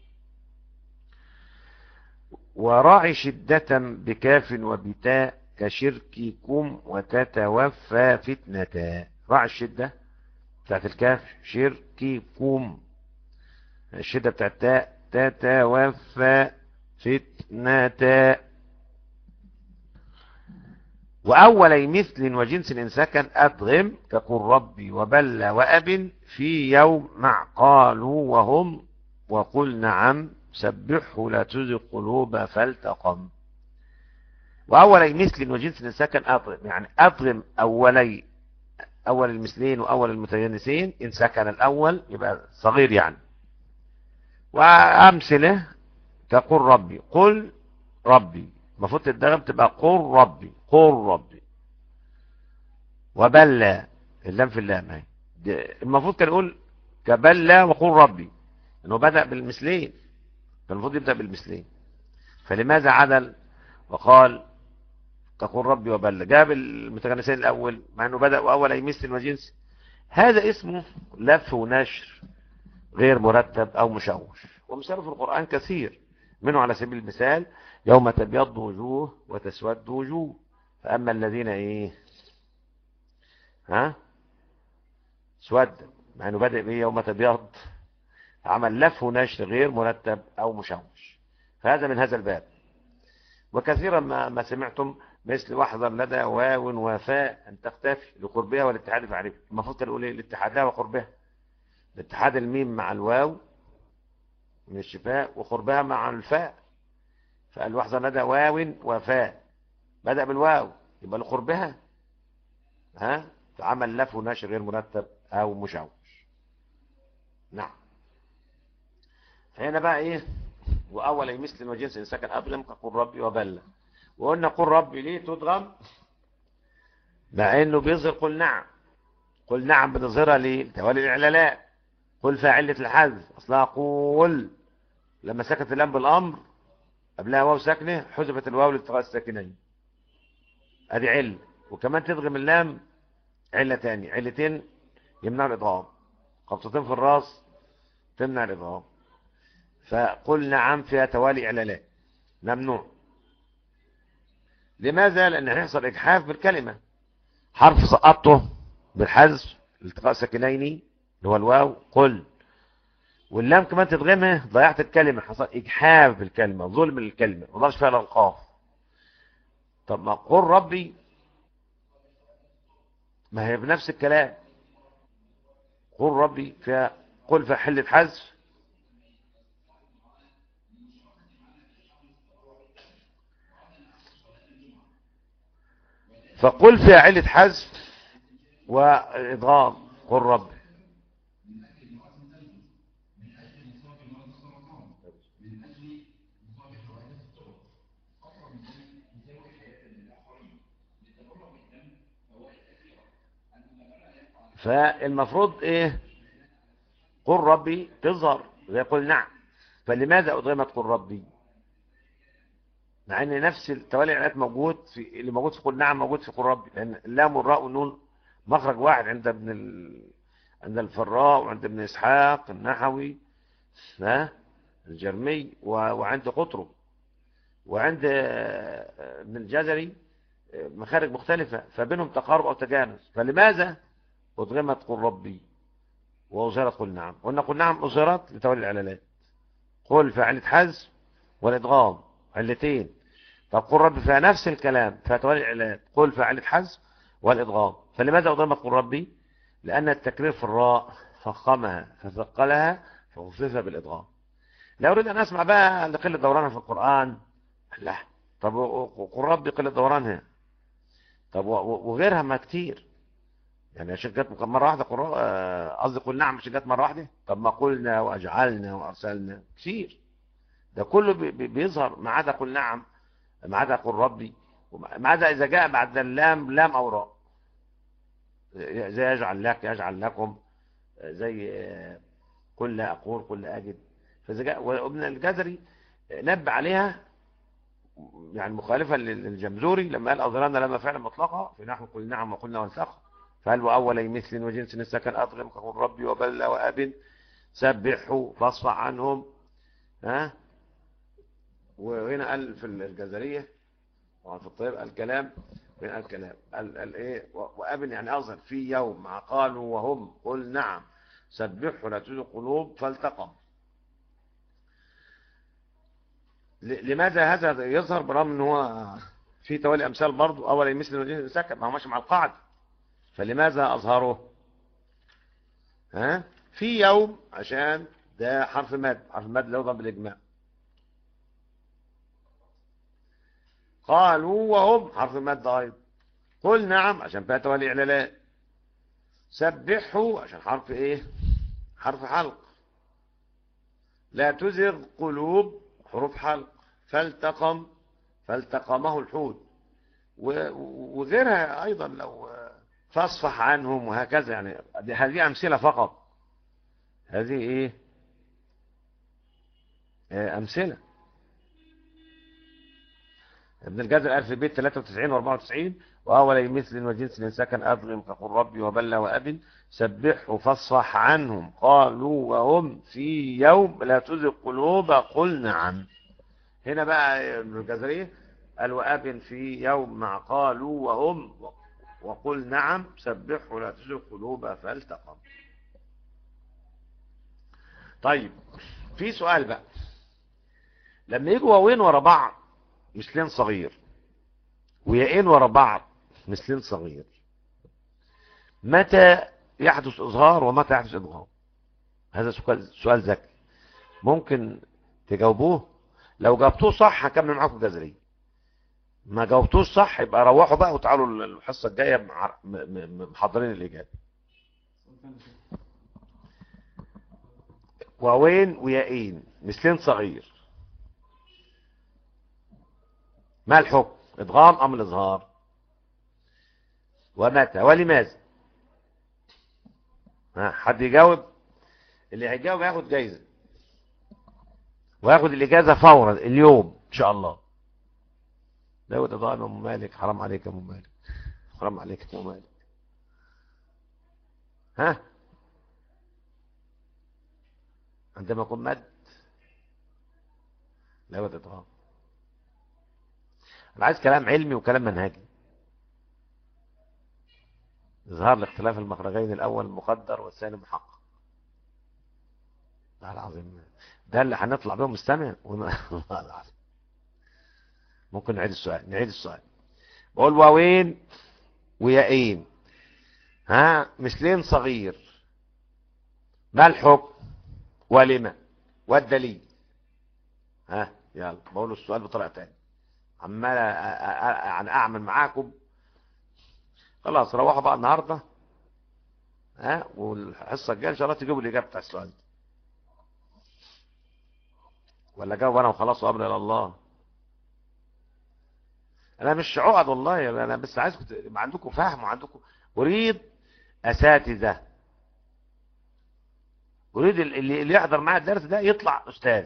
وراعي شدة بكاف وبتاء كشرككم وتتوفى فتنة راعي الشدة بتاعت الكاف شرككم الشدة بتاعت تاء تتوفى فتنة وأولي مثل وجنس إن سكن أدغم كقل ربي وبل وأب في يوم مع قالوا وهم وقل نعم سبحه لا تزغ قلوب فالتقم وأولي مثل وجنس إن سكن أضرم يعني أضرم أولي أول المثلين وأول المتجنسين إن سكن الأول يبقى صغير يعني وأمثلة كقل ربي قل ربي المفروض تتدغم تبقى قل ربي قل ربي وبلى اللام في اللام هي المفروض كان يقول كبلى وقل ربي انه بدأ بالمثلين كان المفروض يبدأ بالمثلين فلماذا عدل وقال تقول ربي وبلى جاب المتجانسين الأول مع أنه بدأ أول أي مثل وجنس هذا اسمه لف ونشر غير مرتب أو مشوش ومثاله في القرآن كثير منه على سبيل المثال يوم تبيض وجوه وتسود وجوه فأما الذين إيه ها سود مع أنه بدأ بيه يوم تبيض عمل لف ونشر غير مرتب أو مشوش فهذا من هذا الباب وكثيرا ما, ما سمعتم مثل واحذر لدى واو وفاء أن تختفي لقربها والاتحاد فعرفها المفروض كان يقول ايه الاتحادها وقربها الاتحاد الميم مع الواو من الشفاء وقربها مع الفاء فقال واحذر لدى واو وفاء بدأ بالواو يبقى لقربها ها فعمل لف ونشر غير مرتب أو مشوش نعم فهنا بقى ايه وأول مثل وجنس إن سكن أبلم كقل ربي وبلى وقلنا قل ربي ليه تدغم مع انه بيظهر قل نعم قل نعم بتظهرها ليه توالي الاعلانات قل فاعلة الحذف اصلها قول لما سكت اللام بالامر قبلها واو ساكنه حذفت الواو لالتقاء الساكنين ادي عل وكمان تدغم اللام عله تاني علتين يمنع الادغام خبطتين في الراس تمنع الادغام فقل نعم فيها توالي إعلالات ممنوع لماذا لأن هيحصل إجحاف بالكلمة حرف سقطته بالحذف التقاء ساكنين اللي هو الواو قل واللام كمان تدغمها ضيعت الكلمة حصل إجحاف بالكلمة ظلم للكلمة ما ضرش فيها القاف طب ما قل ربي ما هي بنفس الكلام قل ربي فيها قل في حلة حذف فقل فيها علة حذف وإضغام قل ربي فالمفروض ايه قل ربي تظهر زي قل نعم فلماذا أضغمت قل ربي مع ان نفس التوالي الآيات موجود في اللي موجود في قل نعم موجود في قل ربي لأن اللام والراء والنون مخرج واحد عند ابن ال... عند الفراء وعند ابن إسحاق النحوي ها الجرمي و... وعند قطرب وعند ابن الجزري مخارج مختلفة فبينهم تقارب أو تجانس فلماذا أضغمت قل ربي وأظهرت قل نعم قلنا قل نعم أظهرت لتولي العلالات قل فعلة حذف والإدغام علتين طب قل ربي فيها نفس الكلام فيها تولي العلالات قل فعلة حذف والإدغام فلماذا أضغمت قل ربي لأن التكرير في الراء فخمها فثقلها فخففها بالإدغام لا أريد أن أسمع بقى لقلة دورانها في القرآن لا طب قل ربي قلة دورانها طب وغيرها ما كتير يعني عشان جت مرة واحدة قصدي قل نعم عشان جت مرة واحدة طب ما قلنا وأجعلنا وأرسلنا كثير ده كله بي بيظهر ما عدا قل نعم ما عدا قل ربي ما عدا إذا جاء بعد اللام لام أو راء زي يجعل لك يجعل لكم زي قل لا أقول قل لا أجد فإذا جاء وابن الجزري نبه عليها يعني مخالفة للجمزوري لما قال أظهرنا لما فعلا مطلقة في نحو قل نعم وقلنا والتقى فهل وأولي مثل وجنس السكن أضغم كقول ربي وبل وأب سبحوا فاصفع عنهم ها وهنا قال في الجزرية وفي الطيب الكلام من الكلام قال قال ايه وأب يعني أظهر في يوم مع قالوا وهم قل نعم سبحوا لا تزغ قلوب فالتقم لماذا هذا يظهر برغم ان هو في توالي امثال برضه اولي مثل وجنس السكن ما هو ماشي مع القاعده فلماذا أظهره ها في يوم عشان ده حرف مد حرف مد لا يضرب بالإجماع قالوا وهم حرف مد أيضا قل نعم عشان فيها توالي إعلالات سبحوا عشان حرف إيه حرف حلق لا تزغ قلوب حروف حلق فالتقم فالتقمه الحوت وغيرها أيضا لو فاصفح عنهم وهكذا يعني هذه أمثلة فقط هذه إيه أمثلة ابن الجزر قال في البيت 93 و 94 وأول مثل وجنس سكن أضغم كقول ربي وبلى وأب سبحوا فاصفح عنهم قالوا وهم في يوم لا تزغ قلوب قل نعم هنا بقى ابن الجزرية قال وأب في يوم مع قالوا وهم وقل نعم سبحوا لا تزغ قلوب فالتقم طيب في سؤال بقى لما يجوا واوين ورا بعض مثلين صغير وياءين ورا بعض مثلين صغير متى يحدث إظهار ومتى يحدث إدغام هذا سؤال سؤال ذكي ممكن تجاوبوه لو جاوبتوه صح هكمل معاكم الجزريه ما جاوبتوش صح يبقى روحوا بقى وتعالوا الحصة الجاية محضرين الإجابة واوين ويائين مثلين صغير ما الحكم ادغام ام الاظهار ومتى ولماذا ها حد يجاوب اللي هيجاوب هياخد جايزة وياخد الإجازة فورا اليوم إن شاء الله داود ضاعنا أم مالك حرام عليك يا أم مالك حرام عليك يا أم مالك ها عندما يكون مد لا ولا ادغام انا عايز كلام علمي وكلام منهجي اظهار لاختلاف المخرجين الاول مقدر والثاني محقق ده العظيم ده اللي هنطلع بيه مستمع والله العظيم ممكن نعيد السؤال نعيد السؤال بقول واوين وياءين ها مثلين صغير ما الحكم ولما والدليل ها يلا بقول السؤال بطريقه ثانيه عمال يعني اعمل معاكم خلاص روحوا بقى النهارده ها والحصه الجايه ان شاء الله تجيبوا الاجابه بتاع السؤال ولا جاوب انا وخلاص وامر الى الله انا مش عقد والله انا بس عايزكم يبقى عندكم فهم وعندكم اريد اساتذه اريد اللي اللي يحضر معايا الدرس ده يطلع استاذ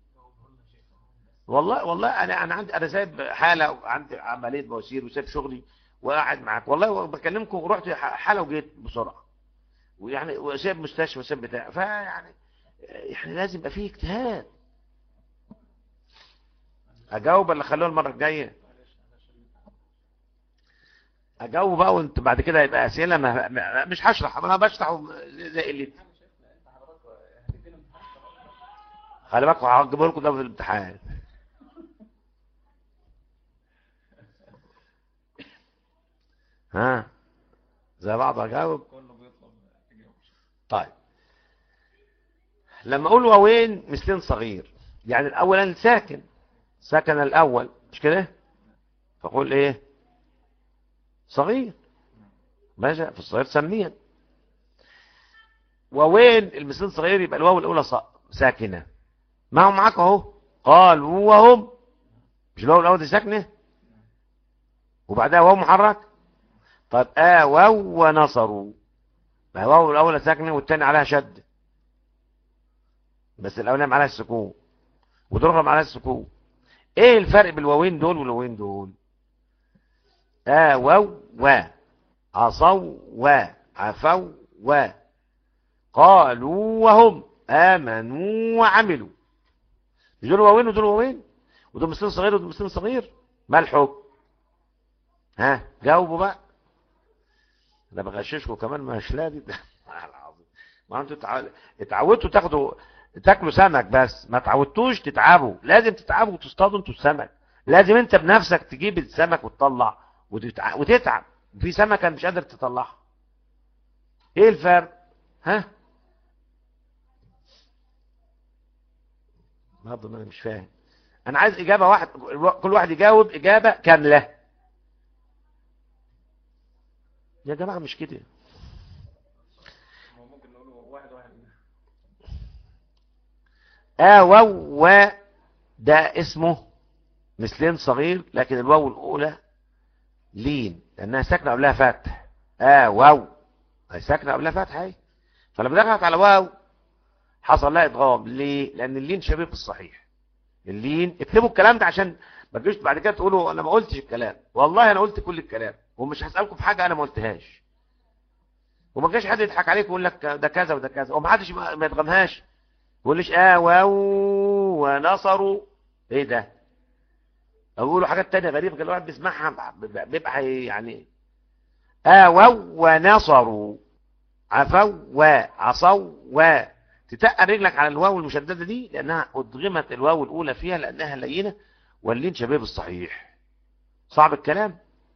والله والله انا انا عندي انا سايب حاله عندي عمليه بواسير وسايب شغلي وقاعد معاك والله بكلمكم ورحت حاله وجيت بسرعه ويعني وسايب مستشفى وسايب بتاع فيعني يعني لازم يبقى فيه اجتهاد اجاوب ولا خلوها المره الجايه اجاوب بقى وانت بعد كده يبقى اسئله ما مش هشرح انا بشرح زي اللي خلي بالكم هجيبه لكم ده في الامتحان ها زي بعض اجاوب طيب لما اقول واوين مثلين صغير يعني الاولاني ساكن سكن الاول مش كده فقول ايه صغير ماشي في الصغير سميا ووين المثلين صغير يبقى الواو الاولى ساكنه ما هم معاك اهو قالوا وهم مش الواو الاول دي ساكنه وبعدها واو محرك طب آووا ونصروا ما واو الاولى ساكنه والثاني عليها شد بس الاولاني عليها السكون وترغم عليها السكون ايه الفرق بين الواوين دول والواوين دول آووا و عصوا و عفوا و قالوا وهم آمنوا وعملوا مش دول واوين ودول واوين ودول مثلين صغير ودول مثلين صغير ما الحكم ها جاوبوا بقى انا بغششكم كمان مش لادي العظيم ما انتوا اتعودتوا تاخدوا تاكلوا سمك بس ما تعودتوش تتعبوا لازم تتعبوا وتصطادوا انتوا السمك لازم انت بنفسك تجيب السمك وتطلع وتتع... وتتعب في سمكه مش قادر تطلعها ايه الفرق ها برضه انا مش فاهم انا عايز اجابه واحد كل واحد يجاوب اجابه كامله يا جماعه مش كده ممكن نقول واحد واحد آ واو و ده اسمه مثلين صغير لكن الواو الأولى لين لأنها ساكنة قبلها فتح آ واو هي ساكنة قبلها فتح اهي فلما دخلت على واو حصل لها إضغام ليه؟ لأن اللين شبيه بالصحيح اللين اكتبوا الكلام ده عشان ما تجوش بعد كده تقولوا أنا ما قلتش الكلام والله أنا قلت كل الكلام ومش هسألكم في حاجة أنا ما قلتهاش وما جاش حد يضحك عليك ويقول لك ده كذا وده كذا وما حدش ما يضغمهاش يقولش اه واو ونصروا ايه ده اقولوا حاجات تانية غريبة كده الواحد بيسمعها بيبقى يعني اه واو ونصروا عفوا وعصوا و تتقل رجلك على الواو المشددة دي لانها ادغمت الواو الاولى فيها لانها لينة واللين شباب الصحيح صعب الكلام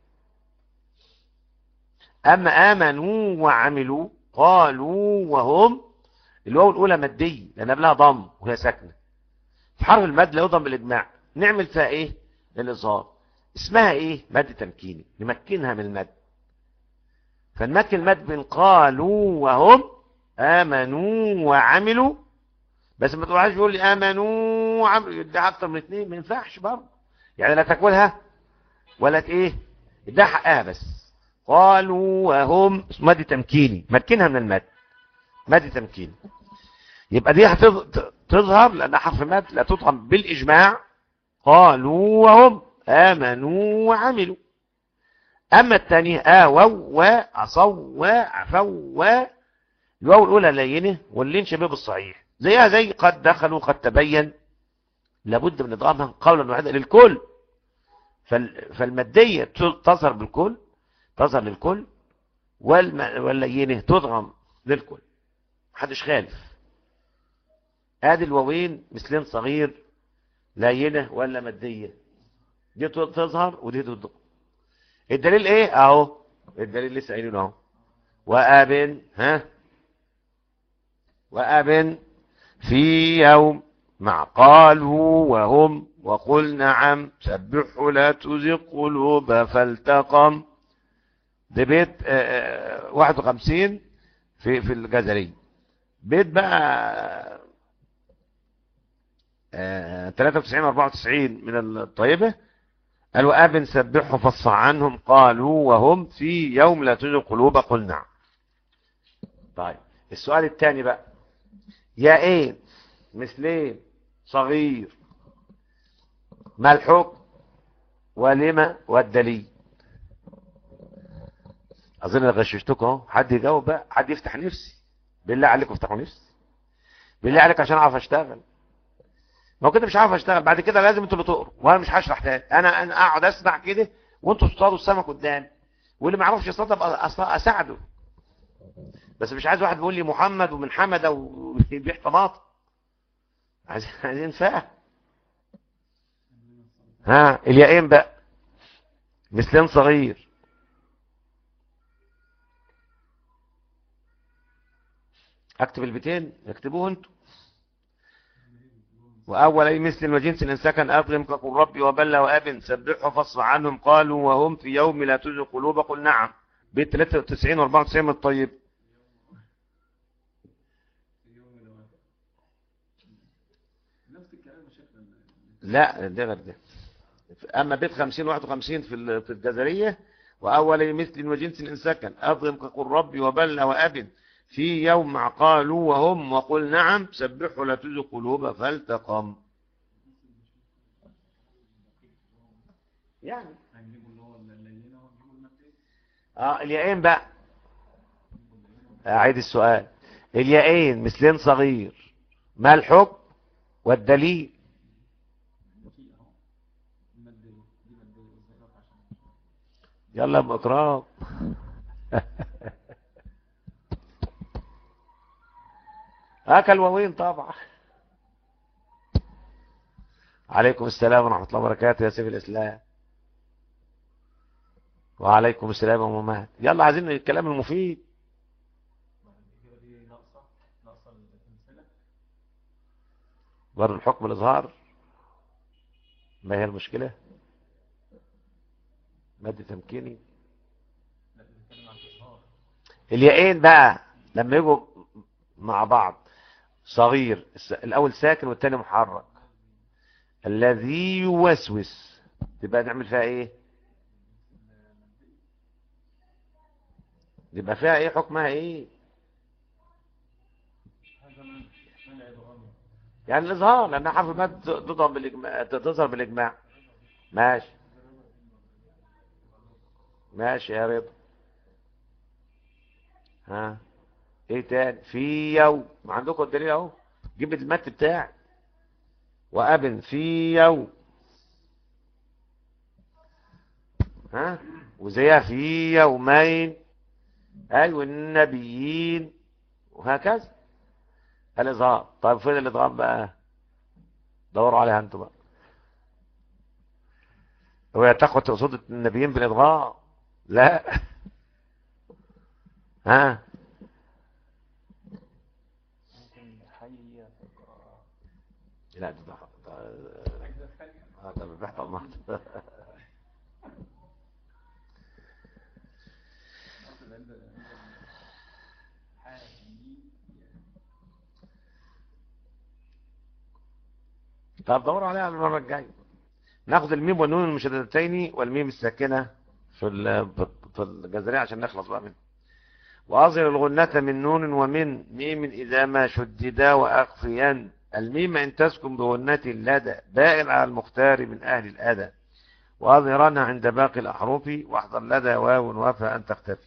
اما امنوا وعملوا قالوا وهم الواو الاولى ماديه لان قبلها ضم وهي ساكنه في حرف المد لا يضم بالاجماع نعمل فيها ايه الاظهار اسمها ايه مد تمكيني نمكنها من المد فنمكن المد بين قالوا وهم امنوا وعملوا بس ما تقولهاش بيقول لي امنوا وعملوا ده اكتر من اثنين ما ينفعش برضه يعني لا تاكلها ولا ايه ده حقها بس قالوا وهم مد تمكيني مكنها من المد مد تمكين يبقى دي هتظهر لأنها حرف مد لا تضغم بالإجماع قالوا وهم آمنوا وعملوا أما الثانية آووا وعصوا وعفوا و الواو الأولى لينة واللين شباب الصحيح زيها زي قد دخلوا قد تبين لابد من إضغامها قولا واحدا للكل فالمادية تظهر بالكل تظهر للكل واللينة تضغم للكل محدش خالف ادي الواوين مثلين صغير لينة ولا مادية دي تظهر ودي تضغم الدليل ايه اهو الدليل لسه قايلينه اهو واب ها واب في يوم مع قالوا وهم وقل نعم سبحوا لا تزغ قلوب فالتقم ده بيت 51 في في الجزري بيت بقى 93 94 من الطيبة قالوا أب سبحوا فصع عنهم قالوا وهم في يوم لا تزغ قلوب قل نعم طيب السؤال الثاني بقى يا ايه مثلين صغير ما الحكم ولما والدليل اظن غششتكم اهو حد يجاوب بقى حد يفتح نفسي بالله عليكم افتحوا نفسي بالله عليك عشان اعرف اشتغل ما كنت مش عارف اشتغل بعد كده لازم انتوا اللي تقروا وانا مش هشرح تاني انا انا اقعد اسمع كده وانتوا تصطادوا السمك قدامي واللي ما يعرفش يصطاد ابقى اساعده بس مش عايز واحد بيقول لي محمد ومن حمده وبيبيع طماطم عايزين فاهم ها اليائين بقى مثلين صغير اكتب البيتين اكتبوه انتوا واول اي مثل وجنس ان سكن اظلم كقل ربي وبلى واب سبحوا فاصفع عنهم قالوا وهم في يوم لا تزغ قلوب قل نعم بيت 93 و 94 الطيب لا ده غير ده اما بيت 50 51 في في الجزريه واول مثل وجنس ان سكن اظلم كقل ربي وبلى واب في يوم قالوا وهم وقل نعم سبحوا لا تزغ قلوب فالتقم يعني اه الياءين بقى اعيد السؤال الياءين مثلين صغير ما الحكم والدليل يلا يا اكرام اكل وين طبعا عليكم السلام ورحمة الله وبركاته يا سيف الإسلام وعليكم السلام يا مهد يلا عايزين الكلام المفيد بر الحكم الإظهار ما هي المشكلة مادة تمكيني الياءين بقى لما يجوا مع بعض صغير الأول ساكن والتاني محرك الذي يوسوس تبقى نعمل فيها ايه يبقى فيها ايه حكمها ايه يعني الإظهار لأنها حرف المد تظهر بالإجماع تظهر بالإجماع ماشي ماشي يا رضا ها ايه تاني في يوم ما عندكم الدليل اهو جيب المت بتاعي وابن في يوم ها وزيها في يومين ايوه النبيين وهكذا الإظهار طيب فين الإضغام بقى دوروا عليها انتوا بقى هو تاخد تقصد النبيين بالإضغام لا ها لا ده ده ده ده بيحصل محض طب دور عليها المرة الجاية ناخذ الميم والنون المشددتين والميم الساكنة في في الجزرية عشان نخلص بقى منه وأظهر الغنة من نون ومن ميم إذا ما شددا وأخفيا الميم إن تسكن بغنة لدى بائن على المختار من أهل الأدى وأظهرنا عند باقي الأحرف واحضر لدى واو وفى أن تختفي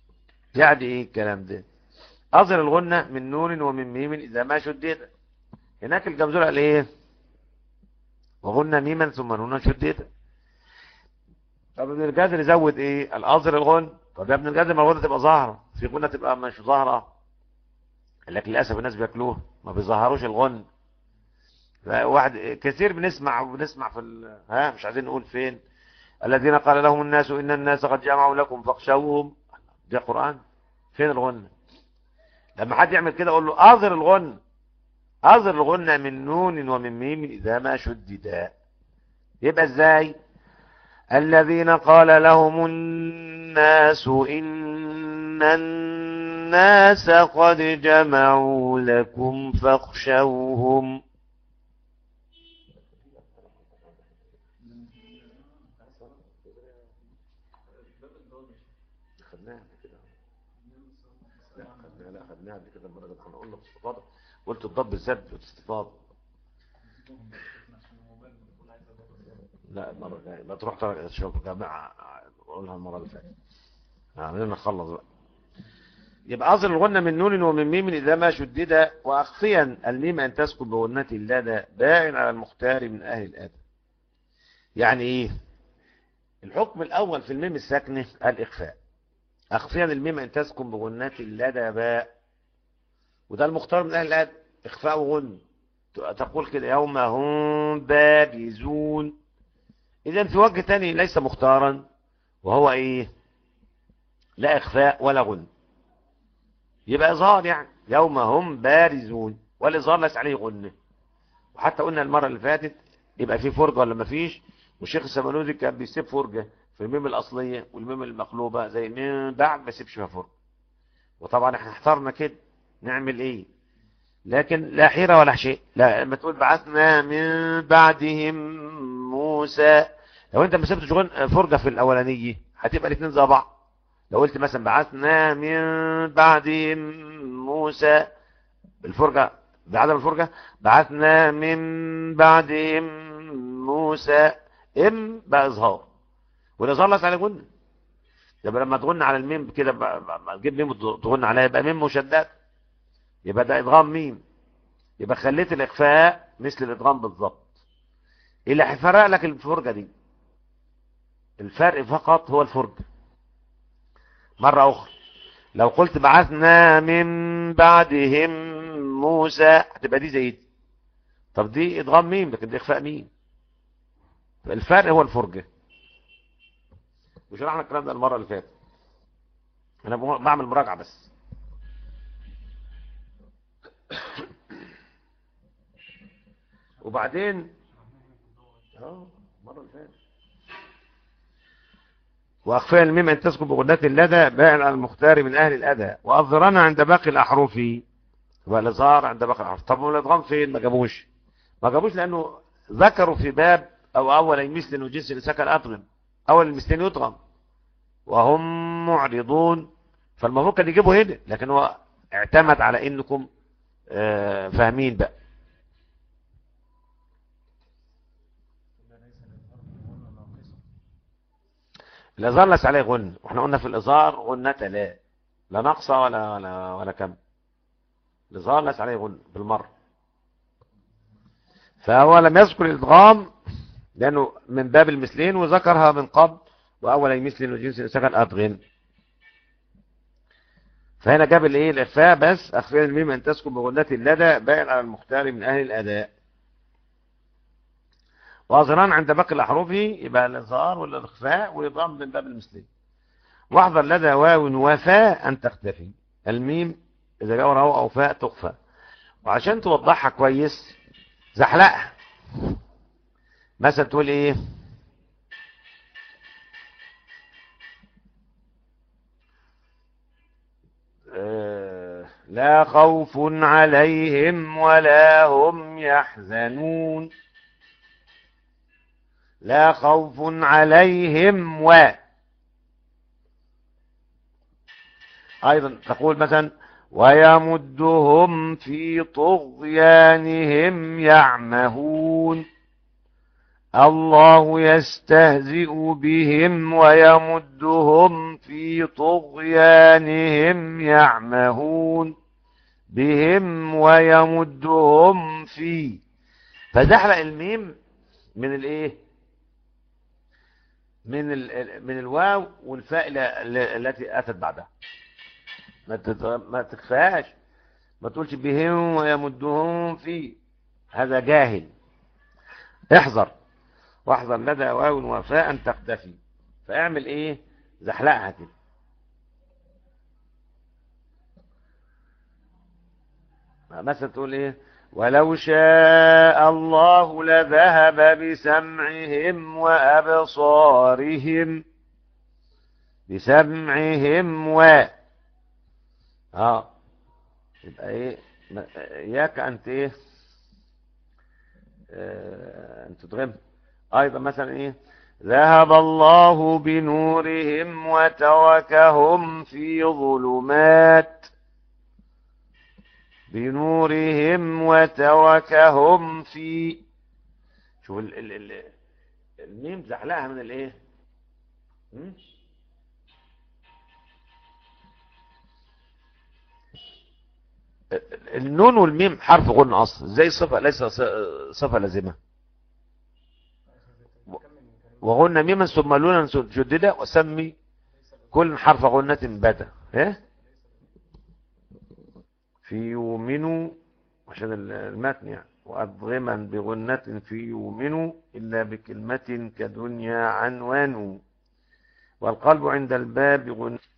يعني إيه الكلام ده أظهر الغنة من نون ومن ميم إذا ما شددا هناك الجمزور قال ايه وغنى ميما ثم نونا شديدا طب ابن الجزر يزود ايه الأظهر الغن طب يا ابن الجزر ما الغنى تبقى ظاهرة في غنى تبقى مش ظاهرة لكن للأسف الناس بياكلوها ما بيظهروش الغن واحد كثير بنسمع وبنسمع في ال... ها مش عايزين نقول فين الذين قال لهم الناس إن الناس قد جمعوا لكم فاخشوهم ده قرآن فين الغنى لما حد يعمل كده اقول له اظهر الغنى اظهر الغنى من نون ومن ميم اذا ما شددا يبقى ازاي الذين قال لهم الناس إن الناس قد جمعوا لكم فاخشوهم قلت الضب بالذات باستفاضه لا المرة الجاية ما تروح تشوف جامعة قولها المرة اللي فاتت عملنا نخلص بقى يبقى أصل الغنة من نون ومن ميم إذا ما شدد وأخفيا الميم أن تسكن بغنة اللدى باين على المختار من أهل الأدب يعني إيه الحكم الأول في الميم الساكنة الإخفاء أخفيا الميم أن تسكن بغنة اللدى باء وده المختار من أهل الأدب إخفاء وغن تقول كده يوم هم بارزون إذا في وجه تاني ليس مختارا وهو إيه لا إخفاء ولا غن يبقى إظهار يعني يوم هم بارزون والإظهار ليس عليه غنة وحتى قلنا المرة اللي فاتت يبقى في فرجة ولا ما فيش والشيخ السمنوزي كان بيسيب فرجة في الميم الأصلية والميم المقلوبة زي من بعد ما يسيبش فيها فرجة وطبعا احنا احترنا كده نعمل ايه لكن لا حيرة ولا شيء لا لما تقول بعثنا من بعدهم موسى لو انت ما سبتش فرجة في الاولانية هتبقى الاثنين زي بعض لو قلت مثلا بعثنا من بعدهم موسى الفرجة بعدم الفرجة بعثنا من بعدهم موسى ام بقى اظهار والاظهار ليس على غنى يبقى لما تغن على الميم كده تجيب ميم تغن عليها يبقى ميم مشدد يبقى ده ادغام ميم يبقى خليت الاخفاء مثل الادغام بالظبط اللي هيفرق لك الفرجه دي الفرق فقط هو الفرجه مره اخرى لو قلت بعثنا من بعدهم موسى هتبقى دي زي دي طب دي ادغام ميم لكن دي اخفاء ميم الفرق هو الفرجه وشرحنا الكلام ده المره اللي فاتت انا بعمل مراجعه بس وبعدين اه المره اللي فاتت واخفاء الميم ان تسكن بغنات اللدى باين على المختار من اهل الادى واظهرنا عند باقي الاحرف والاظهار عند باقي الاحرف طب والادغام فين ما جابوش ما جابوش لانه ذكروا في باب او اول مثل وجنس لسكن اطغم اول المثلين يطغم وهم معرضون فالمفروض كان يجيبوا هنا لكن هو اعتمد على انكم آه فاهمين بقى الازار ليس عليه غن واحنا قلنا في الازار غنة لا لا نقصة ولا ولا ولا كم الازار ليس عليه غن بالمرة فهو لم يذكر الادغام لانه من باب المثلين وذكرها من قبل واول مثل وجنس سكن ادغن فهنا جاب الايه الاخفاء بس اخفاء الميم ان تسكن بغنة اللدى باين على المختار من اهل الاداء واظهران عند باقي الاحرف يبقى الاظهار والاخفاء والادغام من باب المثلين واحذر لدى واو وفاء ان تختفي الميم اذا جاء وراءه او فاء تخفى وعشان توضحها كويس زحلقها مثلا تقول ايه لا خوف عليهم ولا هم يحزنون لا خوف عليهم و أيضا تقول مثلا ويمدهم في طغيانهم يعمهون الله يستهزئ بهم ويمدهم في طغيانهم يعمهون بهم ويمدهم في فزحلق الميم من الايه من ال من الواو والفاء ال- ال- التي اتت بعدها ما تت- ما تخفاش ما تقولش بهم ويمدهم في هذا جاهل احذر واحذر لدى واو وفاء تختفي فاعمل ايه زحلقها كده مثلا تقول ايه ولو شاء الله لذهب بسمعهم وأبصارهم بسمعهم و اه يبقى ايه ما- اياك انت ايه آه، ان تدغم ايضا مثلا ايه ذهب الله بنورهم وتركهم في ظلمات بنورهم وتركهم في شوف ال ال ال الميم زحلقها من الايه م? النون والميم حرف غن اصل زي صفه ليس ص- صفه لازمه وغن ميما ثم لونا جددا وسمي كل حرف غنة بدا ايه في يؤمنوا عشان ال- المتن يعني وأضغما بغنة في يؤمنوا إلا بكلمة كدنيا عنوان والقلب عند الباب غن